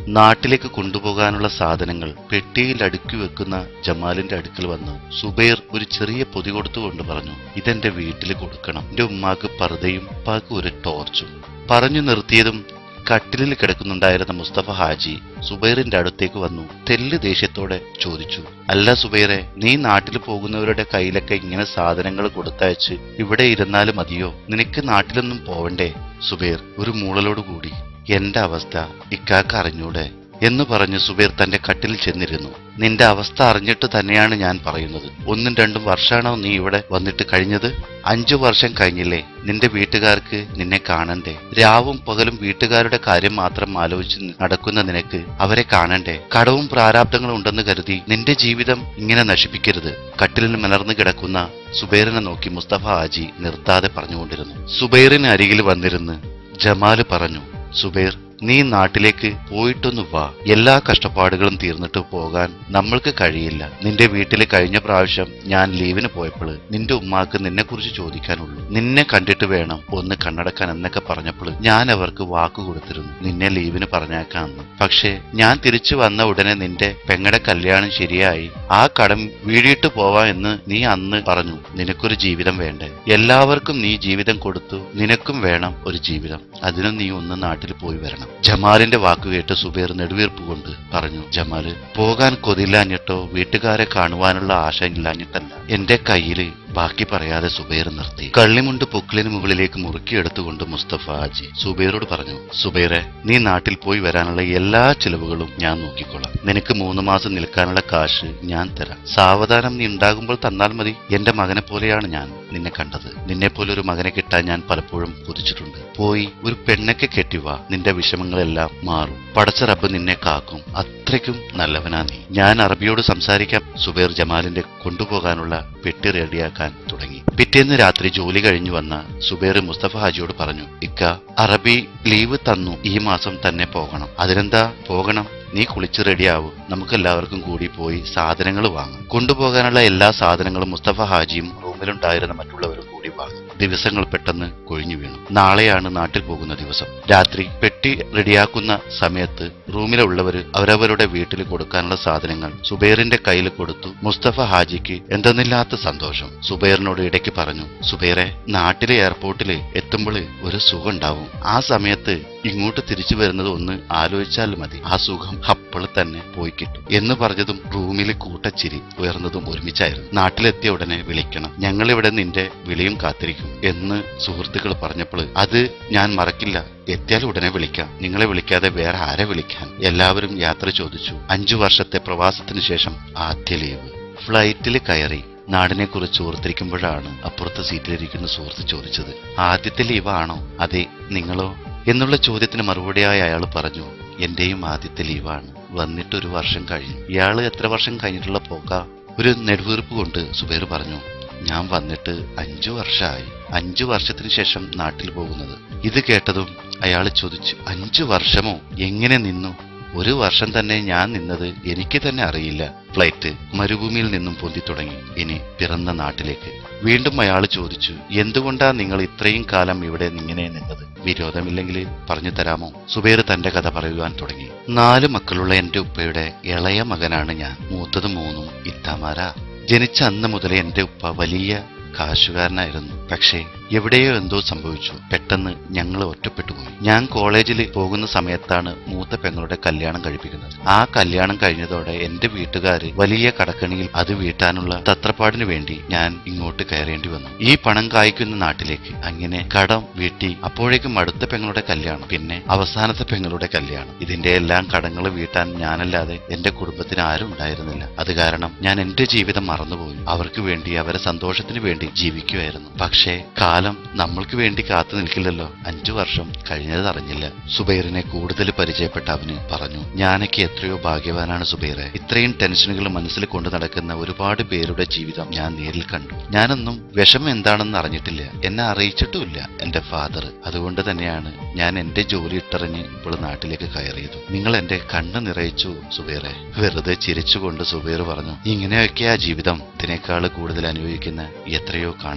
നാട്ടിലേക്ക് കൊണ്ടുപോകാനുള്ള സാധനങ്ങൾ പെട്ടിയിൽ അടുക്കി വെക്കുന്ന ജമാലിന്റെ അടുക്കൽ വന്നു സുബൈർ ഒരു ചെറിയ പൊതി കൊടുത്തുകൊണ്ട് പറഞ്ഞു ഇതെന്റെ വീട്ടിൽ കൊടുക്കണം എന്റെ ഉമ്മാക്ക് പർദ്ദയും ഉപ്പാക്ക് ഒരു ടോർച്ചും പറഞ്ഞു നിർത്തിയതും കട്ടിലിൽ കിടക്കുന്നുണ്ടായിരുന്ന മുസ്തഫ ഹാജി സുബൈറിന്റെ അടുത്തേക്ക് വന്നു തെല്ല് ദേഷ്യത്തോടെ ചോദിച്ചു അല്ല സുബൈറെ നീ നാട്ടിൽ പോകുന്നവരുടെ കയ്യിലൊക്കെ ഇങ്ങനെ സാധനങ്ങൾ കൊടുത്തയച്ച് ഇവിടെ ഇരുന്നാലും മതിയോ നിനക്ക് നാട്ടിലൊന്നും പോവണ്ടേ സുബൈർ ഒരു മൂളലോട് കൂടി എന്റെ അവസ്ഥ ഇക്കാക്ക് അറിഞ്ഞൂടെ എന്ന് പറഞ്ഞ് സുബൈർ തന്റെ കട്ടിൽ ചെന്നിരുന്നു നിന്റെ അവസ്ഥ അറിഞ്ഞിട്ട് തന്നെയാണ് ഞാൻ പറയുന്നത് ഒന്നും രണ്ടും വർഷമാണോ നീ ഇവിടെ വന്നിട്ട് കഴിഞ്ഞത് അഞ്ചു വർഷം കഴിഞ്ഞില്ലേ നിന്റെ വീട്ടുകാർക്ക് നിന്നെ കാണണ്ടേ രാവും പകലും വീട്ടുകാരുടെ കാര്യം മാത്രം ആലോചിച്ച് നടക്കുന്ന നിനക്ക് അവരെ കാണണ്ടേ കടവും പ്രാരാബ്ദങ്ങളും ഉണ്ടെന്ന് കരുതി നിന്റെ ജീവിതം ഇങ്ങനെ നശിപ്പിക്കരുത് കട്ടിലിൽ മലർന്നു കിടക്കുന്ന സുബൈറിനെ നോക്കി മുസ്തഫ ഹാജി നിർത്താതെ പറഞ്ഞുകൊണ്ടിരുന്നു സുബൈറിന് അരികിൽ വന്നിരുന്ന് ജമാല് പറഞ്ഞു സുബൈർ നീ നാട്ടിലേക്ക് പോയിട്ടൊന്നു വാ എല്ലാ കഷ്ടപ്പാടുകളും തീർന്നിട്ട് പോകാൻ നമ്മൾക്ക് കഴിയില്ല നിന്റെ വീട്ടിൽ കഴിഞ്ഞ പ്രാവശ്യം ഞാൻ ലീവിന് പോയപ്പോൾ നിന്റെ ഉമ്മാക്ക് നിന്നെ കുറിച്ച് ചോദിക്കാനുള്ളൂ നിന്നെ കണ്ടിട്ട് വേണം ഒന്ന് കണ്ണടക്കാൻ എന്നൊക്കെ പറഞ്ഞപ്പോൾ ഞാൻ അവർക്ക് വാക്ക് കൊടുത്തിരുന്നു നിന്നെ ലീവിന് പറഞ്ഞേക്കാന്ന് പക്ഷേ ഞാൻ തിരിച്ചു വന്ന ഉടനെ നിന്റെ പെങ്ങടെ കല്യാണം ശരിയായി ആ കടം വീടിയിട്ട് പോവാ എന്ന് നീ അന്ന് പറഞ്ഞു നിനക്കൊരു ജീവിതം വേണ്ടേ എല്ലാവർക്കും നീ ജീവിതം കൊടുത്തു നിനക്കും വേണം ഒരു ജീവിതം അതിനും നീ ഒന്ന് നാട്ടിൽ പോയി വരണം ജമാലിന്റെ വാക്ക് കേട്ട് സുബൈർ നെടുവീർപ്പ് കൊണ്ട് പറഞ്ഞു ജമാല് പോകാൻ കൊതില്ലാഞ്ഞിട്ടോ വീട്ടുകാരെ കാണുവാനുള്ള ആശ ഇല്ലാഞ്ഞിട്ടല്ല എന്റെ കയ്യില് ബാക്കി പറയാതെ സുബൈർ നിർത്തി കള്ളിമുണ്ട് പൊക്കിളിന് മുകളിലേക്ക് മുറുക്കിയെടുത്തുകൊണ്ട് മുസ്തഫ ഹാജി സുബൈറോട് പറഞ്ഞു സുബൈറെ നീ നാട്ടിൽ പോയി വരാനുള്ള എല്ലാ ചിലവുകളും ഞാൻ നോക്കിക്കൊള്ളാം നിനക്ക് മൂന്ന് മാസം നിൽക്കാനുള്ള കാശ് ഞാൻ തരാം സാവധാനം നീ ഉണ്ടാകുമ്പോൾ തന്നാൽ മതി എന്റെ മകനെ പോലെയാണ് ഞാൻ നിന്നെ കണ്ടത് നിന്നെ പോലെ ഒരു മകനെ കിട്ടാൻ ഞാൻ പലപ്പോഴും കൊതിച്ചിട്ടുണ്ട് പോയി ഒരു പെണ്ണൊക്കെ കെട്ടിവാ നിന്റെ വിഷമങ്ങളെല്ലാം മാറും പടച്ച റബ്ബ് നിന്നെ കാക്കും അത്രയ്ക്കും നല്ലവനാ നീ ഞാൻ അറബിയോട് സംസാരിക്കാം സുബൈർ ജമാലിന്റെ കൊണ്ടുപോകാനുള്ള പെട്ടി റെഡിയാക്കാൻ തുടങ്ങി പിറ്റേന്ന് രാത്രി ജോലി കഴിഞ്ഞു വന്ന സുബൈർ മുസ്തഫ ഹാജിയോട് പറഞ്ഞു ഇക്ക അറബി ലീവ് തന്നു ഈ മാസം തന്നെ പോകണം അതിനെന്താ പോകണം നീ കുളിച്ച് റെഡിയാവും നമുക്കെല്ലാവർക്കും കൂടി പോയി സാധനങ്ങൾ വാങ്ങും കൊണ്ടുപോകാനുള്ള എല്ലാ സാധനങ്ങളും മുസ്തഫ ഹാജിയും റൂമിലുണ്ടായിരുന്ന മറ്റുള്ളവരും കൂടി വാങ്ങും ദിവസങ്ങൾ പെട്ടെന്ന് കൊഴിഞ്ഞു വീണു നാളെയാണ് നാട്ടിൽ പോകുന്ന ദിവസം രാത്രി പെട്ടി റെഡിയാക്കുന്ന സമയത്ത് റൂമിലുള്ളവര് അവരവരുടെ വീട്ടിൽ കൊടുക്കാനുള്ള സാധനങ്ങൾ സുബൈറിന്റെ കയ്യിൽ കൊടുത്തു മുസ്തഫ ഹാജിക്ക് എന്തെന്നില്ലാത്ത സന്തോഷം സുബൈറിനോട് ഇടയ്ക്ക് പറഞ്ഞു സുബൈറെ നാട്ടിലെ എയർപോർട്ടിൽ എത്തുമ്പോൾ ഒരു സുഖം ഉണ്ടാവും ആ സമയത്ത് ഇങ്ങോട്ട് തിരിച്ചു വരുന്നത് ഒന്ന് ആലോചിച്ചാൽ മതി ആ സുഖം അപ്പോൾ തന്നെ പോയി കിട്ടും എന്ന് പറഞ്ഞതും റൂമിൽ കൂട്ടച്ചിരി ഉയർന്നതും ഒരുമിച്ചായിരുന്നു നാട്ടിലെത്തിയ ഉടനെ വിളിക്കണം ഞങ്ങളിവിടെ നിന്റെ വിളിയും കാത്തിരിക്കും എന്ന് സുഹൃത്തുക്കൾ പറഞ്ഞപ്പോൾ അത് ഞാൻ മറക്കില്ല എത്തിയാൽ ഉടനെ വിളിക്കാം നിങ്ങളെ വിളിക്കാതെ വേറെ ആരെ വിളിക്കാൻ എല്ലാവരും യാത്ര ചോദിച്ചു അഞ്ചു വർഷത്തെ പ്രവാസത്തിന് ശേഷം ആദ്യ ലീവ് ഫ്ലൈറ്റിൽ കയറി നാടിനെ കുറിച്ച് ഓർത്തിരിക്കുമ്പോഴാണ് അപ്പുറത്തെ സീറ്റിലിരിക്കുന്ന സുഹൃത്ത് ചോദിച്ചത് ആദ്യത്തെ ലീവാണോ അതെ നിങ്ങളോ എന്നുള്ള ചോദ്യത്തിന് മറുപടിയായി അയാൾ പറഞ്ഞു എന്റെയും ആദ്യത്തെ ലീവാണ് വന്നിട്ട് ഒരു വർഷം കഴിഞ്ഞു ഇയാള് എത്ര വർഷം കഴിഞ്ഞിട്ടുള്ള പോക്ക ഒരു നെടുവീർപ്പ് കൊണ്ട് സുബൈർ പറഞ്ഞു ഞാൻ വന്നിട്ട് അഞ്ചു വർഷമായി അഞ്ചു വർഷത്തിന് ശേഷം നാട്ടിൽ പോകുന്നത് ഇത് കേട്ടതും അയാൾ ചോദിച്ചു അഞ്ചു വർഷമോ എങ്ങനെ നിന്നു ഒരു വർഷം തന്നെ ഞാൻ നിന്നത് എനിക്ക് തന്നെ അറിയില്ല ഫ്ലൈറ്റ് മരുഭൂമിയിൽ നിന്നും പൊന്തി തുടങ്ങി ഇനി പിറന്ന നാട്ടിലേക്ക് വീണ്ടും അയാൾ ചോദിച്ചു എന്തുകൊണ്ടാ നിങ്ങൾ ഇത്രയും കാലം ഇവിടെ ഇങ്ങനെ നിന്നത് വിരോധമില്ലെങ്കിൽ പറഞ്ഞു തരാമോ സുബൈർ തന്റെ കഥ പറയുവാൻ തുടങ്ങി നാല് മക്കളുള്ള എന്റെ ഉപ്പയുടെ ഇളയ മകനാണ് ഞാൻ മൂത്തത് മൂന്നും ഇത്താമാരാ ജനിച്ച അന്ന് മുതലേ എന്റെ ഉപ്പ വലിയ കാശുകാരനായിരുന്നു പക്ഷേ എവിടെയോ എന്തോ സംഭവിച്ചു പെട്ടെന്ന് ഞങ്ങൾ ഒറ്റപ്പെട്ടു പോയി ഞാൻ കോളേജിൽ പോകുന്ന സമയത്താണ് മൂത്ത പെങ്ങളുടെ കല്യാണം കഴിപ്പിക്കുന്നത് ആ കല്യാണം കഴിഞ്ഞതോടെ എന്റെ വീട്ടുകാര് വലിയ കടക്കണിയിൽ അത് വീട്ടാനുള്ള തത്രപ്പാടിന് വേണ്ടി ഞാൻ ഇങ്ങോട്ട് കയറേണ്ടി വന്നു ഈ പണം കായ്ക്കുന്ന നാട്ടിലേക്ക് അങ്ങനെ കടം വീട്ടി അപ്പോഴേക്കും അടുത്ത പെങ്ങളുടെ കല്യാണം പിന്നെ അവസാനത്തെ പെങ്ങളുടെ കല്യാണം ഇതിന്റെ എല്ലാം കടങ്ങൾ വീട്ടാൻ ഞാനല്ലാതെ എന്റെ കുടുംബത്തിന് ആരും ഉണ്ടായിരുന്നില്ല അത് കാരണം ഞാൻ എന്റെ ജീവിതം മറന്നുപോയി അവർക്ക് വേണ്ടി അവരെ സന്തോഷത്തിന് വേണ്ടി ജീവിക്കുമായിരുന്നു പക്ഷേ കാലം നമ്മൾക്ക് വേണ്ടി കാത്തു നിൽക്കില്ലല്ലോ അഞ്ചു വർഷം കഴിഞ്ഞത് അറിഞ്ഞില്ല സുബൈറിനെ കൂടുതൽ പരിചയപ്പെട്ട അവന് പറഞ്ഞു ഞാനൊക്കെ എത്രയോ ഭാഗ്യവാനാണ് സുബൈറെ ഇത്രയും ടെൻഷനുകൾ മനസ്സിൽ കൊണ്ടു നടക്കുന്ന ഒരുപാട് പേരുടെ ജീവിതം ഞാൻ നേരിൽ കണ്ടു ഞാനൊന്നും വിഷമം എന്താണെന്ന് അറിഞ്ഞിട്ടില്ല എന്നെ അറിയിച്ചിട്ടുമില്ല എന്റെ ഫാദർ അതുകൊണ്ട് തന്നെയാണ് ഞാൻ എന്റെ ജോലി ഇട്ടറിഞ്ഞ് ഇപ്പോൾ നാട്ടിലേക്ക് കയറിയത് നിങ്ങൾ എന്റെ കണ്ണ് നിറയിച്ചു സുബൈറെ വെറുതെ ചിരിച്ചുകൊണ്ട് സുബൈർ പറഞ്ഞു ഇങ്ങനെയൊക്കെയാ ജീവിതം ഇതിനേക്കാൾ കൂടുതൽ അനുഭവിക്കുന്ന എത്രയോ കാണില്ലേ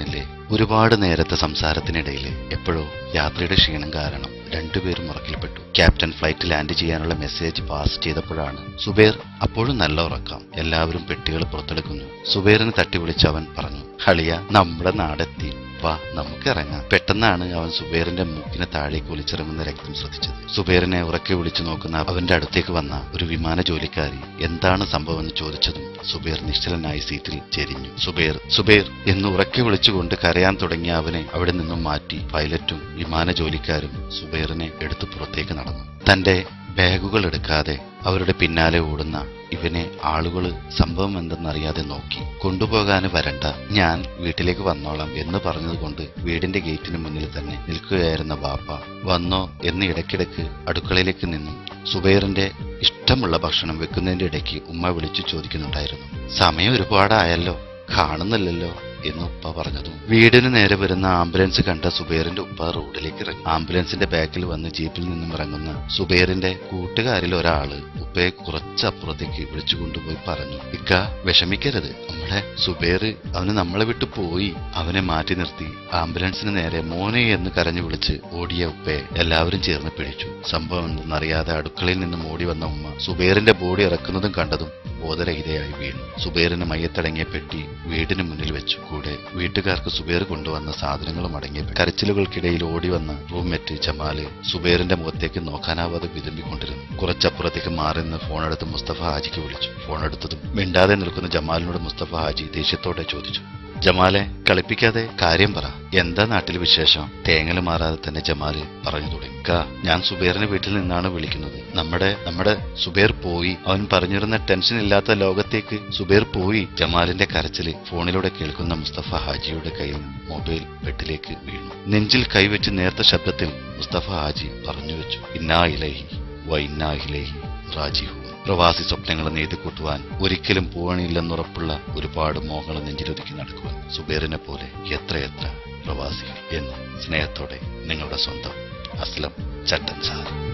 ഒരുപാട് നേരത്തെ സംസാരത്തിനിടയിൽ എപ്പോഴോ യാത്രയുടെ ക്ഷീണം കാരണം രണ്ടുപേരും ഉറക്കിൽപ്പെട്ടു ക്യാപ്റ്റൻ ഫ്ലൈറ്റ് ലാൻഡ് ചെയ്യാനുള്ള മെസ്സേജ് പാസ് ചെയ്തപ്പോഴാണ് സുബേർ അപ്പോഴും നല്ല ഉറക്കം എല്ലാവരും പെട്ടികൾ പുറത്തെടുക്കുന്നു സുബേറിനെ തട്ടി വിളിച്ച് അവൻ പറഞ്ഞു ഹളിയ നമ്മുടെ നാടെത്തി വാ നമുക്ക് ഇറങ്ങാം പെട്ടെന്നാണ് അവൻ സുബേറിന്റെ മൂക്കിന് താഴേക്ക് ഒലിച്ചിറങ്ങുന്ന രക്തം ശ്രദ്ധിച്ചത് സുബേറിനെ ഉറക്കെ വിളിച്ചു നോക്കുന്ന അവന്റെ അടുത്തേക്ക് വന്ന ഒരു വിമാന ജോലിക്കാരി എന്താണ് സംഭവം എന്ന് ചോദിച്ചതും സുബേർ നിശ്ചലനായി സീറ്റിൽ ചെരിഞ്ഞു സുബേർ സുബേർ എന്ന് ഉറക്കെ വിളിച്ചുകൊണ്ട് കരയാൻ തുടങ്ങിയ അവനെ അവിടെ നിന്നും മാറ്റി പൈലറ്റും വിമാന ജോലിക്കാരും സുബേറിനെ എടുത്തു പുറത്തേക്ക് നടന്നു തന്റെ ബാഗുകൾ എടുക്കാതെ അവരുടെ പിന്നാലെ ഓടുന്ന ഇവനെ ആളുകൾ സംഭവം എന്തെന്നറിയാതെ നോക്കി കൊണ്ടുപോകാന് വരണ്ട ഞാൻ വീട്ടിലേക്ക് വന്നോളാം എന്ന് പറഞ്ഞതുകൊണ്ട് വീടിന്റെ ഗേറ്റിന് മുന്നിൽ തന്നെ നിൽക്കുകയായിരുന്ന ബാപ്പ വന്നോ എന്ന് ഇടയ്ക്കിടയ്ക്ക് അടുക്കളയിലേക്ക് നിന്നും സുബൈറിന്റെ ഇഷ്ടമുള്ള ഭക്ഷണം വെക്കുന്നതിന്റെ ഇടയ്ക്ക് ഉമ്മ വിളിച്ചു ചോദിക്കുന്നുണ്ടായിരുന്നു സമയം ഒരുപാടായല്ലോ കാണുന്നില്ലല്ലോ എന്ന് ഉപ്പ പറഞ്ഞതും വീടിന് നേരെ വരുന്ന ആംബുലൻസ് കണ്ട സുബൈറിന്റെ ഉപ്പ റോഡിലേക്ക് ഇറങ്ങി ആംബുലൻസിന്റെ ബാക്കിൽ വന്ന് ജീപ്പിൽ നിന്നും ഇറങ്ങുന്ന സുബൈറിന്റെ കൂട്ടുകാരിൽ ഒരാള് ഉപ്പയെ കുറച്ചപ്പുറത്തേക്ക് വിളിച്ചു കൊണ്ടുപോയി പറഞ്ഞു ഇക്ക വിഷമിക്കരുത് നമ്മുടെ സുബൈർ അവന് നമ്മളെ വിട്ടു പോയി അവനെ മാറ്റി നിർത്തി ആംബുലൻസിന് നേരെ മോനെ എന്ന് കരഞ്ഞു വിളിച്ച് ഓടിയ ഉപ്പയെ എല്ലാവരും ചേർന്ന് പിടിച്ചു സംഭവം എന്തെന്നറിയാതെ അടുക്കളയിൽ നിന്നും ഓടി വന്ന ഉമ്മ സുബൈറിന്റെ ബോഡി ഇറക്കുന്നതും കണ്ടതും ബോധരഹിതയായി വീണു സുബൈറിന് മയ്യത്തടങ്ങിയ പെട്ടി വീടിന് മുന്നിൽ വെച്ചു കൂടെ വീട്ടുകാർക്ക് സുബൈർ കൊണ്ടുവന്ന സാധനങ്ങളും അടങ്ങിയ പെട്ടി. കരച്ചിലുകൾക്കിടയിൽ ഓടി വന്ന റൂംമേറ്റ് ജമാല് സുബൈറിന്റെ മുഖത്തേക്ക് നോക്കാനാവാതെ വിതുമ്പിക്കൊണ്ടിരുന്നു കുറച്ചപ്പുറത്തേക്ക് മാറി നിന്ന് ഫോണെടുത്ത് മുസ്തഫ ഹാജിക്ക് വിളിച്ചു ഫോണെടുത്തതും മിണ്ടാതെ നിൽക്കുന്ന ജമാലിനോട് മുസ്തഫ ഹാജി ദേഷ്യത്തോടെ ചോദിച്ചു ജമാലെ കളിപ്പിക്കാതെ കാര്യം പറ എന്താ നാട്ടിൽ വിശേഷം തേങ്ങല് മാറാതെ തന്നെ ജമാല് പറഞ്ഞു തുടങ്ങി "കാ, ഞാൻ സുബേറിന്റെ വീട്ടിൽ നിന്നാണ് വിളിക്കുന്നത് നമ്മുടെ നമ്മുടെ സുബേർ പോയി അവൻ പറഞ്ഞിരുന്ന ടെൻഷൻ ഇല്ലാത്ത ലോകത്തേക്ക് സുബേർ പോയി ജമാലിന്റെ കരച്ചില് ഫോണിലൂടെ കേൾക്കുന്ന മുസ്തഫ ഹാജിയുടെ കയ്യിൽ മൊബൈൽ ബെഡിലേക്ക് വീണു നെഞ്ചിൽ കൈവച്ച് നേർത്ത ശബ്ദത്തിൽ മുസ്തഫ ഹാജി പറഞ്ഞു വെച്ചു ഇന്നാ ഇലഹി വ ഇന്നാ ഇലഹി റാജിഹു പ്രവാസി സ്വപ്നങ്ങൾ നെയ്തു കൂട്ടുവാൻ ഒരിക്കലും പോവണില്ലെന്നുറപ്പുള്ള ഒരുപാട് മോഹങ്ങൾ നെഞ്ചിലൊതുക്കി നടക്കുവാൻ സുബേറിനെ പോലെ എത്രയെത്ര പ്രവാസികൾ എന്ന് സ്നേഹത്തോടെ നിങ്ങളുടെ സ്വന്തം അസ്ലം ചട്ടൻ സാർ